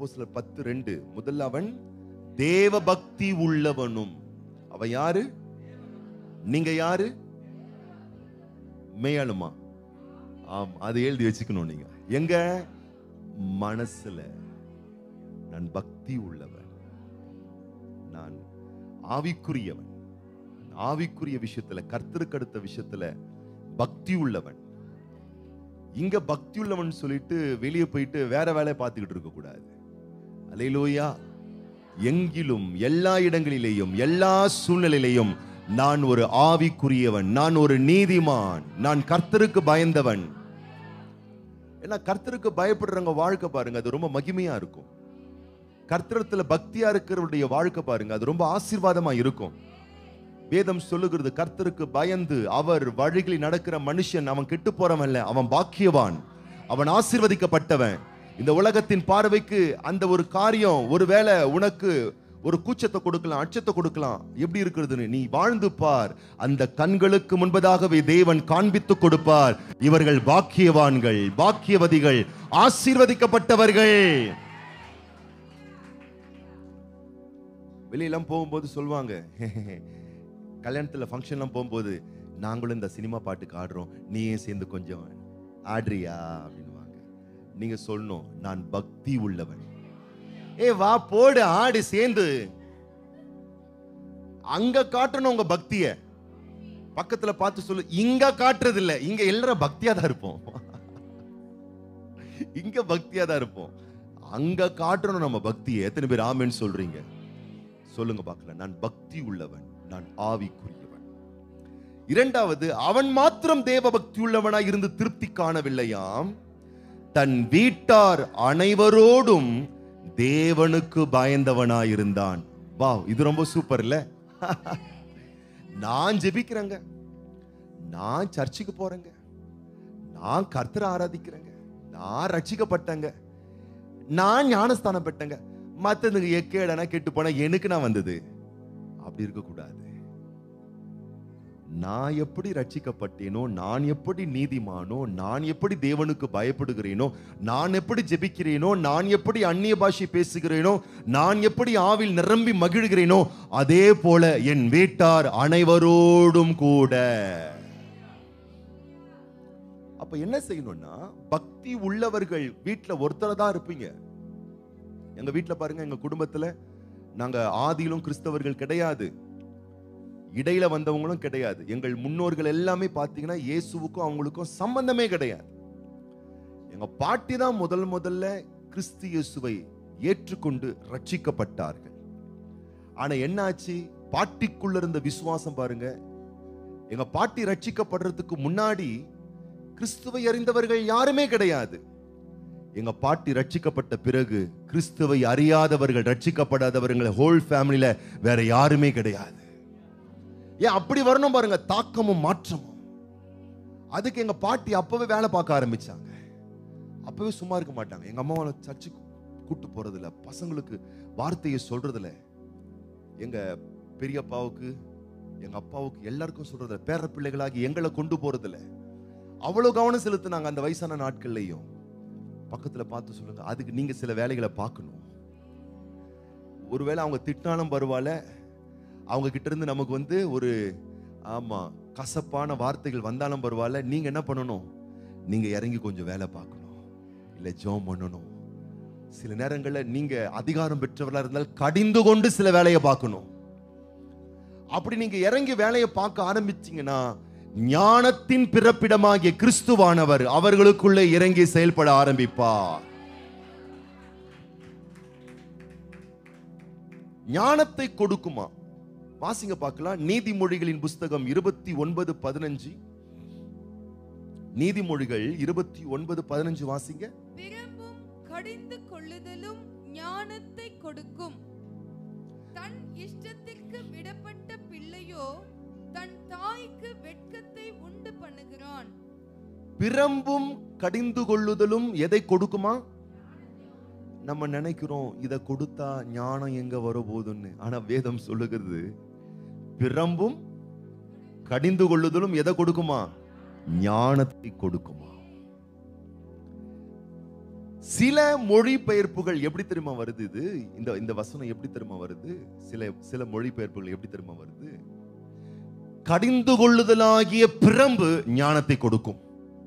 சிலர் பத்து ரெண்டு முதல்ல அவன் தேவ பக்தி உள்ளவனும் அவன் யாரு நீங்க யாரு மெய்யாளுமா ஆம் அது எழுதி வச்சுக்கணும் நீங்க எங்க மனசுல நான் பக்தி உள்ளவன் நான் ஆவிக்குரியவன் ஆவிக்குரிய விஷயத்துல கர்த்தருக்கு அடுத்த விஷயத்துல பக்தி உள்ளவன் இங்க பக்தி உள்ளவன் சொல்லிட்டு வெளியே போயிட்டு வேற வேலையை பார்த்துக்கிட்டு இருக்க கூடாது அலையிலோயா எங்கிலும் எல்லா இடங்களிலேயும் எல்லா சூழ்நிலையிலையும் நான் ஒரு ஆவிக்குரியவன் நான் ஒரு நீதிமான் நான் கர்த்தருக்கு பயந்தவன் ஏன்னா கர்த்தருக்கு பயப்படுறவங்க வாழ்க்கை பாருங்க அது ரொம்ப மகிமையா இருக்கும் கர்த்தரத்துல பக்தியா இருக்கிறவருடைய வாழ்க்கை பாருங்க அது ரொம்ப ஆசீர்வாதமா இருக்கும் வேதம் சொல்லுகிறது கர்த்தருக்கு பயந்து அவர் வழிகளில் நடக்கிற மனுஷன் அவன் கெட்டு போறவன் இல்ல அவன் பாக்கியவான் அவன் ஆசீர்வதிக்கப்பட்டவன் இந்த உலகத்தின் பார்வைக்கு அந்த ஒரு காரியம் ஒருவேளை உனக்கு ஒரு கூச்சத்தை கொடுக்கலாம் அச்சத்தை கொடுக்கலாம் எப்படி இருக்கிறதுன்னு நீ வாழ்ந்து பார் அந்த கண்களுக்கு முன்பதாகவே தேவன் காண்பித்து கொடுப்பார் இவர்கள் பாக்கியவான்கள் பாக்கியவதிகள் ஆசீர்வதிக்கப்பட்டவர்கள் வெளியெல்லாம் போகும்போது சொல்லுவாங்க கல்யாணத்துல ஃபங்க்ஷன்லாம் போகும்போது நாங்களும் இந்த சினிமா பாட்டுக்கு ஆடுறோம் நீயும் சேர்ந்து கொஞ்சம் ஆடுறியா அப்படின்னுவாங்க நீங்க சொல்லணும் நான் பக்தி உள்ளவன் ஏ வா போடு ஆடு சேர்ந்து அங்க காட்டணும் உங்க பக்திய பக்கத்துல பார்த்து சொல்லு இங்க காட்டுறது இல்ல இங்க எல்லாரும் பக்தியா தான் இருப்போம் இங்க பக்தியா தான் இருப்போம் அங்க காட்டணும் நம்ம பக்தியை எத்தனை பேர் ஆமென்னு சொல்றீங்க சொல்லுங்க பார்க்கலாம் நான் பக்தி உள்ளவன் நான் ஆவிக்குரியவன் இரண்டாவது அவன் மாத்திரம் தேவ பக்தி உள்ளவனாய் இருந்து திருப்தி காணவில்லையாம் தன் வீட்டார் அனைவரோடும் தேவனுக்கு பயந்தவனாயிருந்தான் வா இது ரொம்ப சூப்பர் இல்ல நான் ஜெபிக்கிறேங்க நான் சர்ச்சுக்கு போறேங்க நான் கர்த்தரை ஆராதிக்கிறேங்க நான் ரட்சிக்கப்பட்டேங்க நான் ஞானஸ்தானம் பெற்றேங்க மத்ததுங்க எக்கேடனா கெட்டு போனா எனக்கு நான் வந்தது அப்படி இருக்க கூடாது நான் எப்படி ரட்சிக்கப்பட்டேனோ நான் எப்படி நீதிமானோ நான் எப்படி தேவனுக்கு பயப்படுகிறேனோ நான் எப்படி ஜெபிக்கிறேனோ நான் எப்படி அந்நிய பாஷை பேசுகிறேனோ நான் எப்படி ஆவில் நிரம்பி மகிழ்கிறேனோ அதே போல என் வீட்டார் அனைவரோடும் கூட அப்ப என்ன செய்யணும்னா பக்தி உள்ளவர்கள் வீட்டுல ஒருத்தர் தான் இருப்பீங்க எங்க வீட்டுல பாருங்க எங்க குடும்பத்துல நாங்க ஆதியிலும் கிறிஸ்தவர்கள் கிடையாது இடையில வந்தவங்களும் கிடையாது எங்கள் முன்னோர்கள் எல்லாமே பார்த்தீங்கன்னா இயேசுவுக்கும் அவங்களுக்கும் சம்பந்தமே கிடையாது எங்க பாட்டி தான் முதல் முதல்ல கிறிஸ்து இயேசுவை ஏற்றுக்கொண்டு ரட்சிக்கப்பட்டார்கள் ஆனா என்னாச்சு பாட்டிக்குள்ள இருந்த விசுவாசம் பாருங்க எங்க பாட்டி ரட்சிக்கப்படுறதுக்கு முன்னாடி கிறிஸ்துவை அறிந்தவர்கள் யாருமே கிடையாது எங்க பாட்டி ரட்சிக்கப்பட்ட பிறகு கிறிஸ்துவை அறியாதவர்கள் ரட்சிக்கப்படாதவர்கள் ஹோல் ஃபேமிலியில வேற யாருமே கிடையாது ஏன் அப்படி வரணும் பாருங்க தாக்கமும் மாற்றமும் அதுக்கு எங்க பாட்டி அப்பவே வேலை பார்க்க ஆரம்பிச்சாங்க அப்பவே சும்மா இருக்க மாட்டாங்க எங்க அம்மாவை சர்ச்சுக்கு கூட்டு போறதில்ல பசங்களுக்கு வார்த்தையை சொல்றதில்ல எங்க பெரியப்பாவுக்கு எங்க அப்பாவுக்கு எல்லாருக்கும் சொல்றதில்ல பேர பிள்ளைகளாகி எங்களை கொண்டு போறதில்ல அவ்வளவு கவனம் செலுத்துனாங்க அந்த வயசான நாட்கள்லையும் பக்கத்துல பார்த்து சொல்லுங்க அதுக்கு நீங்க சில வேலைகளை பார்க்கணும் ஒருவேளை அவங்க திட்டினாலும் பரவாயில்ல அவங்க கிட்ட இருந்து நமக்கு வந்து ஒரு ஆமா கசப்பான வார்த்தைகள் வந்தாலும் பரவாயில்ல நீங்க என்ன பண்ணணும் நீங்க இறங்கி கொஞ்சம் வேலை பார்க்கணும் இல்ல ஜோம் பண்ணணும் சில நேரங்கள்ல நீங்க அதிகாரம் பெற்றவர்களா இருந்தால் கடிந்து கொண்டு சில வேலையை பார்க்கணும் அப்படி நீங்க இறங்கி வேலையை பார்க்க ஆரம்பிச்சீங்கன்னா ஞானத்தின் பிறப்பிடமாகிய கிறிஸ்துவானவர் அவர்களுக்குள்ளே இறங்கி செயல்பட ஆரம்பிப்பார் ஞானத்தை கொடுக்குமா வாசிங்க பார்க்கலாம் நீதிமொழிகளின் புஸ்தகம் இருபத்தி ஒன்பது பதினஞ்சு நீதிமொழிகள் இருபத்தி ஒன்பது பதினஞ்சு வாசிங்க பிறப்பும் கடிந்து கொள்ளுதலும் ஞானத்தை கொடுக்கும் தன் இஷ்டத்திற்கு விடப்பட்ட பிள்ளையோ தன் தாய்க்கு வெட்கத்தை உண்டு பண்ணுகிறான் பிரம்பும் கடிந்து கொள்ளுதலும் எதை கொடுக்குமா நம்ம நினைக்கிறோம் இதை கொடுத்தா ஞானம் எங்க வரப்போகுதுன்னு ஆனா வேதம் சொல்லுகிறது பிரம்பும் கடிந்து கொள்ளுதலும் எதை கொடுக்குமா ஞானத்தை கொடுக்குமா சில மொழிபெயர்ப்புகள் எப்படி தெரியுமா வருது இது இந்த இந்த வசனம் எப்படி தெரியுமா வருது சில சில மொழிபெயர்ப்புகள் எப்படி தெரியுமா வருது கடிந்து கொள்ளுதலாகிய பிரம்பு ஞானத்தை கொடுக்கும்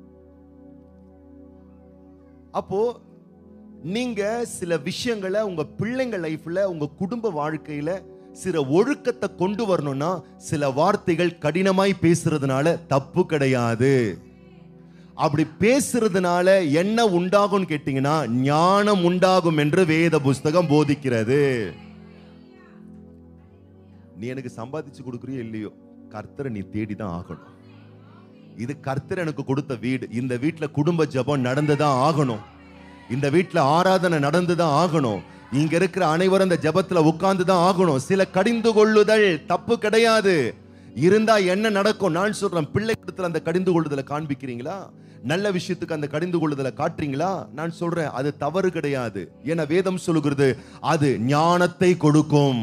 அப்போ நீங்க சில விஷயங்களை உங்க பிள்ளைங்க லைஃப்ல உங்க குடும்ப வாழ்க்கையில சில ஒழுக்கத்தை கொண்டு வரணும்னா சில வார்த்தைகள் கடினமாய் பேசுறதுனால தப்பு கிடையாது அப்படி பேசுறதுனால என்ன உண்டாகும் கேட்டீங்கன்னா ஞானம் உண்டாகும் என்று வேத புஸ்தகம் போதிக்கிறது நீ எனக்கு சம்பாதிச்சு கொடுக்குறியோ இல்லையோ கர்த்தரை நீ தேடி தான் ஆகணும் இது கர்த்தர் எனக்கு கொடுத்த வீடு இந்த வீட்ல குடும்ப ஜெபம் நடந்துதான் ஆகணும் இந்த வீட்ல ஆராதனை நடந்துதான் ஆகணும் இங்க இருக்கிற அனைவரும் அந்த ஜெபத்துல உட்கார்ந்து தான் ஆகணும் சில கடிந்து கொள்ளுதல் தப்பு கிடையாது இருந்தா என்ன நடக்கும் நான் சொல்றேன் பிள்ளை இடத்துல அந்த கடிந்து கொள்ளுதலை காண்பிக்கிறீங்களா நல்ல விஷயத்துக்கு அந்த கடிந்து கொள்ளுதலை காட்டுறீங்களா நான் சொல்றேன் அது தவறு கிடையாது என வேதம் சொல்லுகிறது அது ஞானத்தை கொடுக்கும்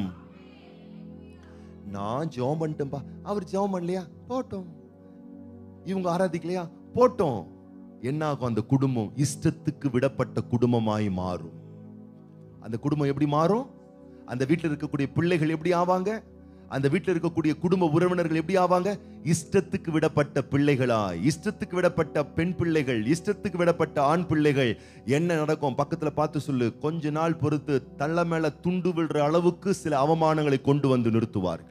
நான் ஜெபம் பண்ணிட்டேன்பா அவர் ஜெபம் பண்ணலையா போட்டோம் இவங்க ஆராதிக்கலையா போட்டோம் என்ன ஆகும் அந்த குடும்பம் இஷ்டத்துக்கு விடப்பட்ட குடும்பமாய் மாறும் அந்த குடும்பம் எப்படி மாறும் அந்த வீட்டில் இருக்கக்கூடிய பிள்ளைகள் எப்படி ஆவாங்க அந்த வீட்டில் இருக்கக்கூடிய குடும்ப உறவினர்கள் எப்படி ஆவாங்க இஷ்டத்துக்கு விடப்பட்ட பிள்ளைகளா இஷ்டத்துக்கு விடப்பட்ட பெண் பிள்ளைகள் இஷ்டத்துக்கு விடப்பட்ட ஆண் பிள்ளைகள் என்ன நடக்கும் பக்கத்துல பார்த்து சொல்லு கொஞ்ச நாள் பொறுத்து தள்ள மேல துண்டு விழுற அளவுக்கு சில அவமானங்களை கொண்டு வந்து நிறுத்துவார்கள்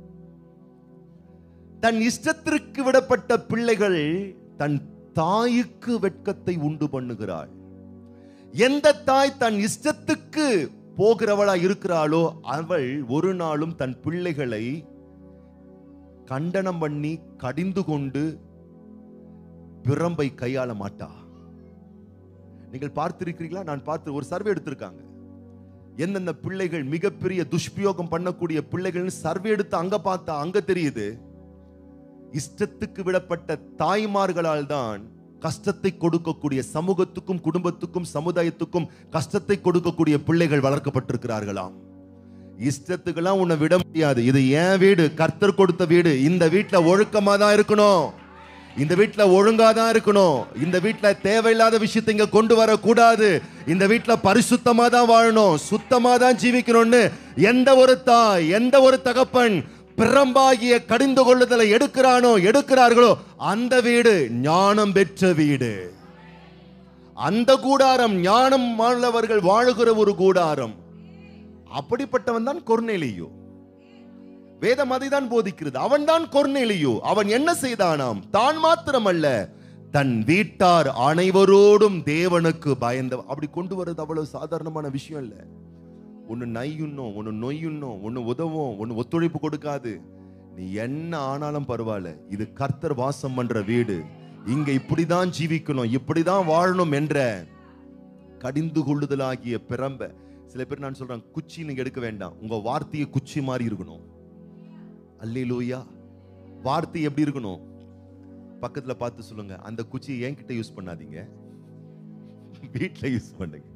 தன் இஷ்டத்திற்கு விடப்பட்ட பிள்ளைகள் தன் தாய்க்கு வெட்கத்தை உண்டு பண்ணுகிறாள் எந்த தாய் தன் இஷ்டத்துக்கு போகிறவளா இருக்கிறாளோ அவள் ஒரு நாளும் தன் பிள்ளைகளை கண்டனம் பண்ணி கடிந்து கொண்டு பிரம்பை கையாள மாட்டா நீங்கள் பார்த்திருக்கிறீங்களா நான் பார்த்து ஒரு சர்வே எடுத்திருக்காங்க எந்தெந்த பிள்ளைகள் மிகப்பெரிய துஷ்பியோகம் பண்ணக்கூடிய பிள்ளைகள் சர்வே எடுத்து அங்க பார்த்தா அங்க தெரியுது இஷ்டத்துக்கு விடப்பட்ட தாய்மார்களால் தான் கஷ்டத்தை கொடுக்கக்கூடிய சமூகத்துக்கும் குடும்பத்துக்கும் சமுதாயத்துக்கும் கஷ்டத்தை கொடுக்கக்கூடிய பிள்ளைகள் வளர்க்கப்பட்டிருக்கிறார்களாம் இஷ்டத்துக்கெல்லாம் உன்னை விட முடியாது இது என் வீடு கர்த்தர் கொடுத்த வீடு இந்த வீட்ல ஒழுக்கமா தான் இருக்கணும் இந்த வீட்ல ஒழுங்கா தான் இருக்கணும் இந்த வீட்ல தேவையில்லாத விஷயத்தை இங்க கொண்டு வரக்கூடாது இந்த வீட்ல பரிசுத்தமா தான் வாழணும் சுத்தமா தான் ஜீவிக்கணும்னு எந்த ஒரு தாய் எந்த ஒரு தகப்பன் பிரம்பாகிய கடிந்து கொள்ளுதலை எடுக்கிறானோ எடுக்கிறார்களோ அந்த வீடு ஞானம் பெற்ற வீடு அந்த கூடாரம் ஞானம் உள்ளவர்கள் வாழுகிற ஒரு கூடாரம் அப்படிப்பட்டவன் தான் கொர்நேலியோ வேதம் அதைதான் போதிக்கிறது அவன் தான் கொர்நேலியோ அவன் என்ன செய்தானாம் தான் மாத்திரமல்ல தன் வீட்டார் அனைவரோடும் தேவனுக்கு பயந்த அப்படி கொண்டு வர்றது அவ்வளவு சாதாரணமான விஷயம் இல்ல ஒன்னு நையுண்ணும் ஒன்னு நொய்யுண்ணும் ஒன்னு உதவும் ஒன்னு ஒத்துழைப்பு கொடுக்காது நீ என்ன ஆனாலும் பரவாயில்ல இது கர்த்தர் வாசம் பண்ற வீடு இங்க இப்படிதான் ஜீவிக்கணும் இப்படிதான் வாழணும் என்ற கடிந்து கொள்ளுதலாகிய பிரம்ப சில பேர் நான் சொல்றேன் குச்சி நீங்க எடுக்க வேண்டாம் உங்க வார்த்தையை குச்சி மாதிரி இருக்கணும் அல்லேலூயா வார்த்தை எப்படி இருக்கணும் பக்கத்துல பார்த்து சொல்லுங்க அந்த குச்சியை என்கிட்ட யூஸ் பண்ணாதீங்க வீட்ல யூஸ் பண்ணுங்க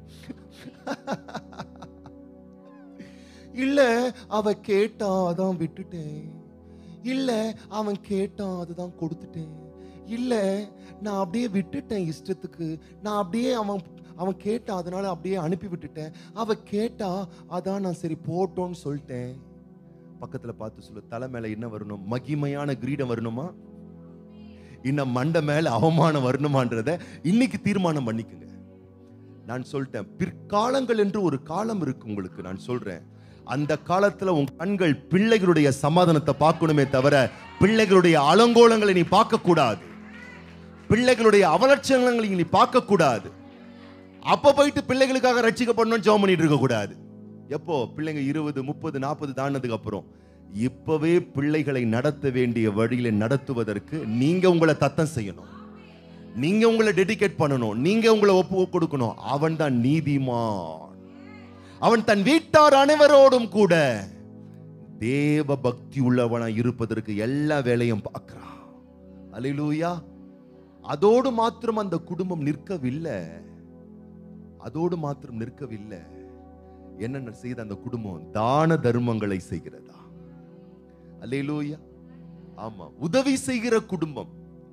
இல்ல அவ கேட்டா அதான் விட்டுட்டேன் இல்ல அவன் கேட்டான் அதுதான் கொடுத்துட்டேன் இல்ல நான் அப்படியே விட்டுட்டேன் இஷ்டத்துக்கு நான் அப்படியே அவன் அவன் கேட்டான் அதனால அப்படியே அனுப்பி விட்டுட்டேன் அவ கேட்டா அதான் நான் சரி போட்டோன்னு சொல்லிட்டேன் பக்கத்துல பார்த்து சொல்லு தலை மேல என்ன வரணும் மகிமையான கிரீடம் வரணுமா இன்னும் மண்டை மேல அவமானம் வரணுமான்றத இன்னைக்கு தீர்மானம் பண்ணிக்கங்க நான் சொல்லிட்டேன் பிற்காலங்கள் என்று ஒரு காலம் இருக்கு உங்களுக்கு நான் சொல்றேன் அந்த காலத்துல உன் கண்கள் பிள்ளைகளுடைய சமாதானத்தை பார்க்கணுமே தவிர பிள்ளைகளுடைய அலங்கோலங்களை நீ பார்க்க கூடாது பிள்ளைகளுடைய அவலட்சணங்களை நீ பார்க்க கூடாது அப்ப போயிட்டு பிள்ளைகளுக்காக ரட்சிக்கப்படணும்னு ஜெபம் பண்ணிட்டு இருக்க கூடாது எப்போ பிள்ளைங்க இருபது முப்பது நாற்பது தாண்டதுக்கு அப்புறம் இப்பவே பிள்ளைகளை நடத்த வேண்டிய வழியில நடத்துவதற்கு நீங்க உங்களை தத்தம் செய்யணும் நீங்க உங்களை டெடிகேட் பண்ணணும் நீங்க உங்களை ஒப்பு கொடுக்கணும் அவன் தான் நீதிமான் அவன் தன் வீட்டார் அனைவரோடும் கூட தேவ பக்தி உள்ளவனா இருப்பதற்கு எல்லா வேலையும் பார்க்கிறான் அல்லேலூயா அதோடு மாத்திரம் அந்த குடும்பம் நிற்கவில்லை அதோடு மாத்திரம் நிற்கவில்லை என்னென்ன செய்த அந்த குடும்பம் தான தர்மங்களை செய்கிறதா அல்லேலூயா ஆமா உதவி செய்கிற குடும்பம்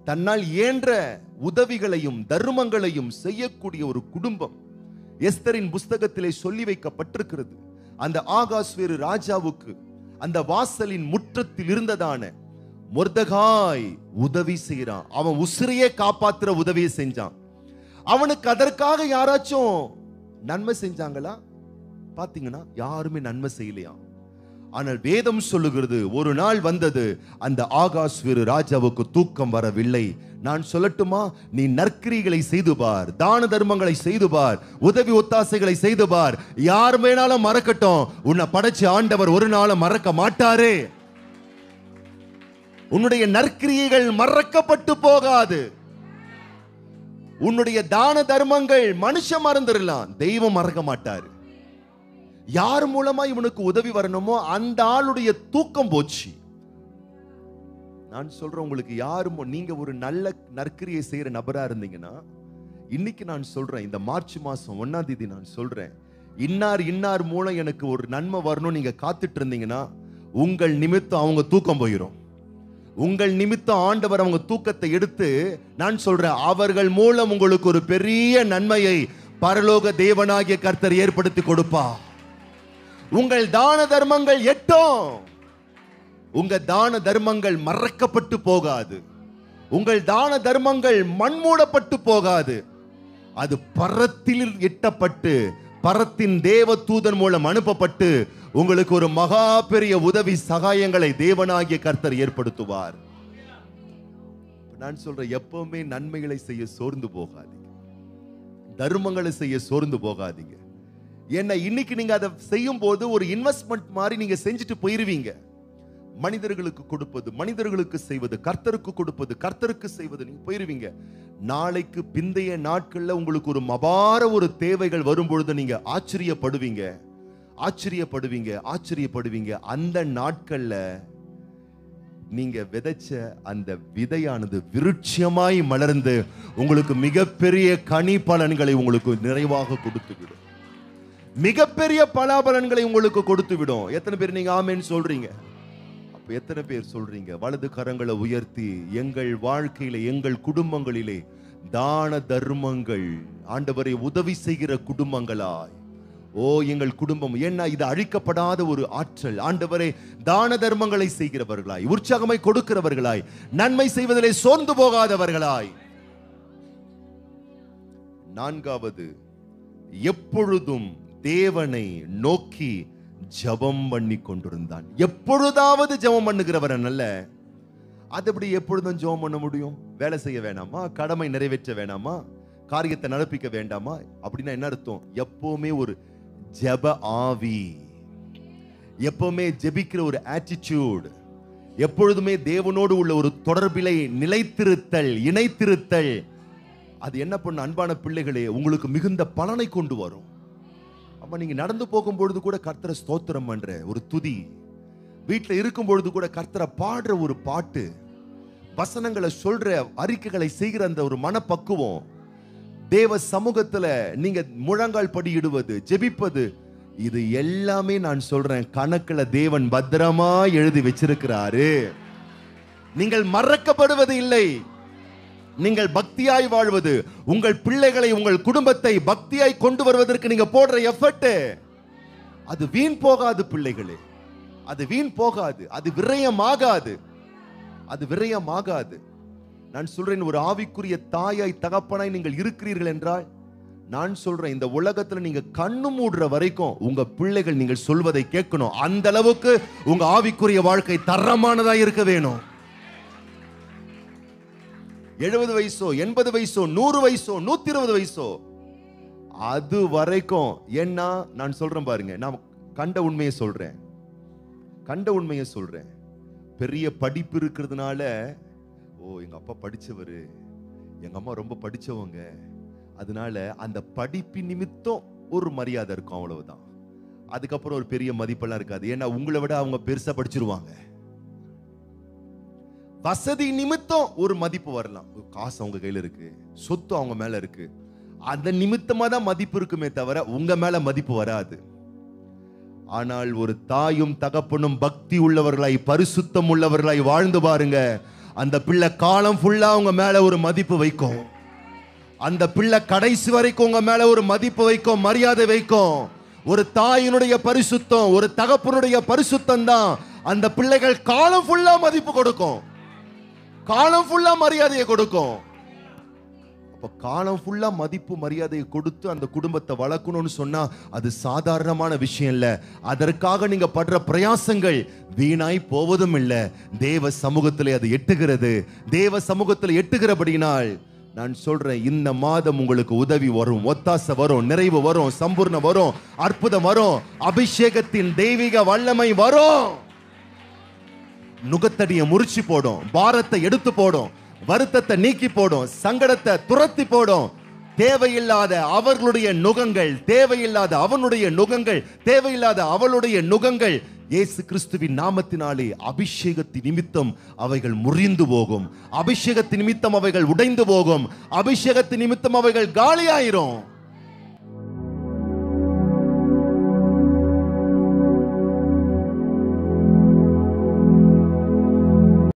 தன்னால் இயன்ற உதவிகளையும் தர்மங்களையும் செய்யக்கூடிய ஒரு குடும்பம் எஸ்தரின் புஸ்தகத்திலே சொல்லி வைக்கப்பட்டிருக்கிறது அந்த ஆகாஸ்வேரு ராஜாவுக்கு அந்த வாசலின் முற்றத்தில் இருந்ததான மொர்தகாய் உதவி செய்யறான் அவன் உசிரையே காப்பாத்துற உதவியை செஞ்சான் அவனுக்கு அதற்காக யாராச்சும் நன்மை செஞ்சாங்களா பாத்தீங்கன்னா யாருமே நன்மை செய்யலையாம் ஆனால் வேதம் சொல்லுகிறது ஒரு நாள் வந்தது அந்த ஆகாஷ் வேறு ராஜாவுக்கு தூக்கம் வரவில்லை நான் சொல்லட்டுமா நீ நற்கிரிகளை செய்து பார் தான தர்மங்களை செய்து பார் உதவி ஒத்தாசைகளை செய்து பார் யார் வேணாலும் மறக்கட்டும் உன்னை படைச்ச ஆண்டவர் ஒரு நாளும் மறக்க மாட்டாரே உன்னுடைய நற்கிரியைகள் மறக்கப்பட்டு போகாது உன்னுடைய தான தர்மங்கள் மனுஷன் மறந்துடலாம் தெய்வம் மறக்க மாட்டாரு யார் மூலமா இவனுக்கு உதவி வரணுமோ அந்த ஆளுடைய தூக்கம் போச்சு நான் சொல்றேன் உங்களுக்கு யாரும் நீங்க ஒரு நல்ல நற்கிரியை செய்யற நபரா இருந்தீங்கன்னா இன்னைக்கு நான் சொல்றேன் இந்த மார்ச் மாசம் ஒன்னாம் தேதி நான் சொல்றேன் இன்னார் இன்னார் மூலம் எனக்கு ஒரு நன்மை வரணும் நீங்க காத்துட்டு இருந்தீங்கன்னா உங்கள் நிமித்தம் அவங்க தூக்கம் போயிடும் உங்கள் நிமித்தம் ஆண்டவர் அவங்க தூக்கத்தை எடுத்து நான் சொல்றேன் அவர்கள் மூலம் உங்களுக்கு ஒரு பெரிய நன்மையை பரலோக தேவனாகிய கர்த்தர் ஏற்படுத்தி கொடுப்பா உங்கள் தான தர்மங்கள் எட்டும் உங்க தான தர்மங்கள் மறக்கப்பட்டு போகாது உங்கள் தான தர்மங்கள் மண்மூடப்பட்டு போகாது அது பரத்தில் எட்டப்பட்டு பரத்தின் தேவ தூதன் மூலம் அனுப்பப்பட்டு உங்களுக்கு ஒரு மகா பெரிய உதவி சகாயங்களை தேவனாகிய கர்த்தர் ஏற்படுத்துவார் நான் சொல்றேன் எப்பவுமே நன்மைகளை செய்ய சோர்ந்து போகாதீங்க தர்மங்களை செய்ய சோர்ந்து போகாதீங்க ஏன்னா இன்னைக்கு நீங்க அதை செய்யும் போது ஒரு இன்வெஸ்ட்மெண்ட் மாதிரி நீங்க செஞ்சுட்டு போயிருவீங்க மனிதர்களுக்கு கொடுப்பது மனிதர்களுக்கு செய்வது கர்த்தருக்கு கொடுப்பது கர்த்தருக்கு செய்வது நீங்க போயிருவீங்க நாளைக்கு பிந்தைய நாட்கள்ல உங்களுக்கு ஒரு மபார ஒரு தேவைகள் வரும்பொழுது நீங்க ஆச்சரியப்படுவீங்க ஆச்சரியப்படுவீங்க ஆச்சரியப்படுவீங்க அந்த நாட்கள்ல நீங்க விதைச்ச அந்த விதையானது விருட்சியமாய் மலர்ந்து உங்களுக்கு மிகப்பெரிய கனி பலன்களை உங்களுக்கு நிறைவாக கொடுத்து விடும் மிகப்பெரிய பலாபலன்களை உங்களுக்கு கொடுத்து விடும் எத்தனை பேர் நீங்க ஆமேன்னு சொல்றீங்க அப்ப எத்தனை பேர் சொல்றீங்க வலது கரங்களை உயர்த்தி எங்கள் வாழ்க்கையில எங்கள் குடும்பங்களிலே தான தர்மங்கள் ஆண்டவரை உதவி செய்கிற குடும்பங்களாய் ஓ எங்கள் குடும்பம் ஏன்னா இது அழிக்கப்படாத ஒரு ஆற்றல் ஆண்டவரே தான தர்மங்களை செய்கிறவர்களாய் உற்சாகமை கொடுக்கிறவர்களாய் நன்மை செய்வதிலே சோர்ந்து போகாதவர்களாய் நான்காவது எப்பொழுதும் தேவனை நோக்கி ஜெபம் பண்ணி கொண்டிருந்தான் எப்பொழுதாவது ஜெபம் பண்ணுகிறவன் அல்ல அது எப்படி எப்பொழுதும் ஜெபம் பண்ண முடியும் வேலை செய்ய வேணாமா கடமை நிறைவேற்ற வேணாமா காரியத்தை நடப்பிக்க வேண்டாமா அப்படின்னா என்ன அர்த்தம் எப்பவுமே ஒரு ஜெப ஆவி எப்பவுமே ஜெபிக்கிற ஒரு ஆட்டிடியூட் எப்பொழுதுமே தேவனோடு உள்ள ஒரு தொடர்பிலை நிலைத்திருத்தல் இணைத்திருத்தல் அது என்ன பண்ண அன்பான பிள்ளைகளே உங்களுக்கு மிகுந்த பலனை கொண்டு வரும் அப்ப நீங்க நடந்து போகும்பொழுது கூட கர்த்தரை ஸ்தோத்திரம் பண்ற ஒரு துதி வீட்டில் இருக்கும் பொழுது கூட கர்த்தரை பாடுற ஒரு பாட்டு வசனங்களை சொல்ற அறிக்கைகளை செய்கிற அந்த ஒரு மனப்பக்குவம் தேவ சமூகத்துல நீங்க முழங்கால் படியிடுவது ஜெபிப்பது இது எல்லாமே நான் சொல்றேன் கணக்குல தேவன் பத்திரமா எழுதி வச்சிருக்கிறாரு நீங்கள் மறக்கப்படுவது இல்லை நீங்கள் பக்தியாய் வாழ்வது உங்கள் பிள்ளைகளை உங்கள் குடும்பத்தை பக்தியாய் கொண்டு வருவதற்கு நீங்க போடுற எஃபர்ட் அது வீண் போகாது பிள்ளைகளே அது வீண் போகாது அது விரயமாகாது அது விரயமாகாது நான் சொல்றேன் ஒரு ஆவிக்குரிய தாயாய் தகப்பனாய் நீங்கள் இருக்கிறீர்கள் என்றால் நான் சொல்றேன் இந்த உலகத்துல நீங்க கண்ணு மூடுற வரைக்கும் உங்க பிள்ளைகள் நீங்கள் சொல்வதை கேட்கணும் அந்த அளவுக்கு உங்க ஆவிக்குரிய வாழ்க்கை தரமானதா இருக்க வேணும் எழுபது வயசோ எண்பது வயசோ நூறு வயசோ நூத்தி இருபது வயசோ அது வரைக்கும் ஏன்னா நான் சொல்றேன் பாருங்க நான் கண்ட உண்மையை சொல்றேன் கண்ட உண்மையை சொல்றேன் பெரிய படிப்பு இருக்கிறதுனால ஓ எங்க அப்பா படிச்சவரு எங்க அம்மா ரொம்ப படிச்சவங்க அதனால அந்த படிப்பின் நிமித்தம் ஒரு மரியாதை இருக்கும் அவ்வளவுதான் அதுக்கப்புறம் ஒரு பெரிய மதிப்பெல்லாம் இருக்காது ஏன்னா உங்களை விட அவங்க பெருசா படிச்சிருவாங்க வசதி நிமித்தம் ஒரு மதிப்பு வரலாம் ஒரு காசு அவங்க கையில இருக்கு சொத்து அவங்க மேல இருக்கு அந்த நிமித்தமா தான் மதிப்பு இருக்குமே தவிர உங்க மேல மதிப்பு வராது ஆனால் ஒரு தாயும் தகப்பனும் பக்தி உள்ளவர்களாய் பரிசுத்தம் உள்ளவர்களாய் வாழ்ந்து பாருங்க அந்த பிள்ளை காலம் ஃபுல்லா உங்க மேல ஒரு மதிப்பு வைக்கும் அந்த பிள்ளை கடைசி வரைக்கும் உங்க மேல ஒரு மதிப்பு வைக்கும் மரியாதை வைக்கும் ஒரு தாயினுடைய பரிசுத்தம் ஒரு தகப்பனுடைய பரிசுத்தம் தான் அந்த பிள்ளைகள் காலம் ஃபுல்லா மதிப்பு கொடுக்கும் காலம் ஃபுல்லா மரியாதையை கொடுக்கும் அப்ப காலம் ஃபுல்லா மதிப்பு மரியாதையை கொடுத்து அந்த குடும்பத்தை வளர்க்கணும்னு சொன்னா அது சாதாரணமான விஷயம் இல்ல அதற்காக நீங்க படுற பிரயாசங்கள் வீணாய் போவதும் இல்ல தேவ சமூகத்திலே அது எட்டுகிறது தேவ சமூகத்தில் எட்டுகிறபடினால் நான் சொல்றேன் இந்த மாதம் உங்களுக்கு உதவி வரும் ஒத்தாசை வரும் நிறைவு வரும் சம்பூர்ணம் வரும் அற்புதம் வரும் அபிஷேகத்தின் தெய்வீக வல்லமை வரும் நுகத்தடியை முறிச்சு போடும் பாரத்தை எடுத்து போடும் வருத்தத்தை நீக்கி போடும் சங்கடத்தை துரத்தி போடும் தேவையில்லாத அவர்களுடைய நுகங்கள் தேவையில்லாத அவனுடைய நுகங்கள் தேவையில்லாத அவளுடைய நுகங்கள் இயேசு கிறிஸ்துவின் நாமத்தினாலே அபிஷேகத்தின் நிமித்தம் அவைகள் முறிந்து போகும் அபிஷேகத்தின் நிமித்தம் அவைகள் உடைந்து போகும் அபிஷேகத்தின் நிமித்தம் அவைகள் காலியாயிரும்